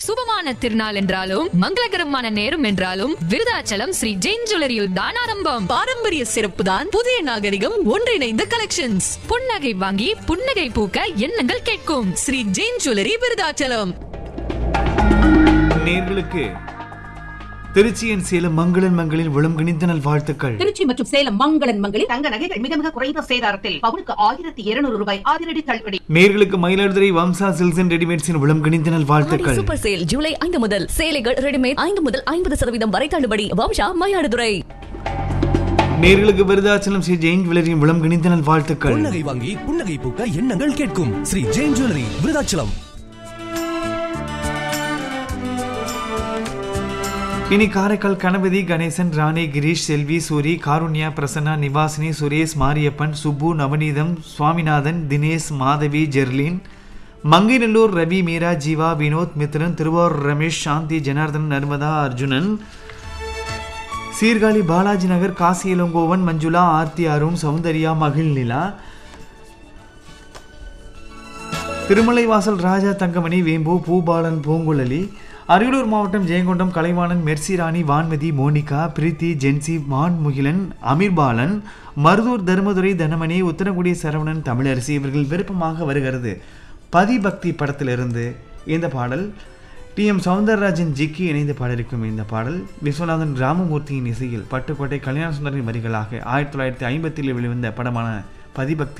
சுபமான திருநாள் என்றாலும் மங்களகரமான நேரம் என்றாலும் விருதாச்சலம் ஸ்ரீ ஜெயின் ஜுவல்லரியில் தான் ஆரம்பம் பாரம்பரிய சிறப்பு தான் புதிய நாகரிகம் ஒன்றிணைந்த கலெக்ஷன்ஸ் புன்னகை வாங்கி புன்னகை பூக்க எண்ணங்கள் கேட்கும் ஸ்ரீ ஜெயின் ஜுவல்லரி விருதாச்சலம் நேர்களுக்கு திருச்சியின் சேலம் மங்களன் மங்களில் விளம் கணிந்த நல் வாழ்த்துக்கள் திருச்சி மற்றும் சேலம் மங்களன் மங்களில் தங்க நகைகள் மிக மிக குறைந்த சேதாரத்தில் பவுனுக்கு ஆயிரத்தி இருநூறு ரூபாய் அதிரடி தள்ளுபடி நேர்களுக்கு மயிலாடுதுறை வம்சா சில்ஸ் அண்ட் ரெடிமேட்ஸின் விளம் கணிந்த நல் வாழ்த்துக்கள் சூப்பர் சேல் ஜூலை ஐந்து முதல் சேலைகள் ரெடிமேட் ஐந்து முதல் ஐம்பது சதவீதம் வரை தள்ளுபடி வம்சா மயிலாடுதுறை நேர்களுக்கு விருதாச்சலம் ஸ்ரீ ஜெயின் ஜுவல்லரியின் விளம் கணிந்த நல் வாழ்த்துக்கள் புன்னகை வாங்கி புன்னகை பூக்க எண்ணங்கள் கேட்கும் ஸ்ரீ ஜெயின் ஜுவல்லரி விருதாச்சலம் இனி காரைக்கால் கணபதி கணேசன் ராணி கிரீஷ் செல்வி சூரி காருண்யா பிரசன்னா நிவாசினி சுரேஷ் மாரியப்பன் சுப்பு நவநீதம் சுவாமிநாதன் தினேஷ் மாதவி ஜெர்லின் மங்கைநல்லூர் ரவி மீரா ஜீவா வினோத் மித்ரன் திருவாரூர் ரமேஷ் சாந்தி ஜனார்தன் நர்மதா அர்ஜுனன் சீர்காழி பாலாஜி நகர் காசி இளங்கோவன் மஞ்சுளா ஆர்த்தி அருண் சௌந்தர்யா மகிழ்நிலா திருமலைவாசல் ராஜா தங்கமணி வேம்பு பூபாலன் பூங்குழலி அரியலூர் மாவட்டம் ஜெயங்கொண்டம் கலைவாணன் மெர்சிராணி வான்மதி மோனிகா பிரீத்தி ஜென்சி மான் முகிலன் அமீர்பாலன் மருதூர் தர்மதுரை தனமணி உத்தரகுடி சரவணன் தமிழரசி இவர்கள் விருப்பமாக வருகிறது பதிபக்தி படத்திலிருந்து இந்த பாடல் டி எம் சவுந்தரராஜன் ஜிக்கி இணைந்து பாடியிருக்கும் இந்த பாடல் விஸ்வநாதன் ராமமூர்த்தியின் இசையில் பட்டுக்கோட்டை கல்யாண சுந்தரின் வரிகளாக ஆயிரத்தி தொள்ளாயிரத்தி ஐம்பத்தில் வெளிவந்த படமான பதிபக்தி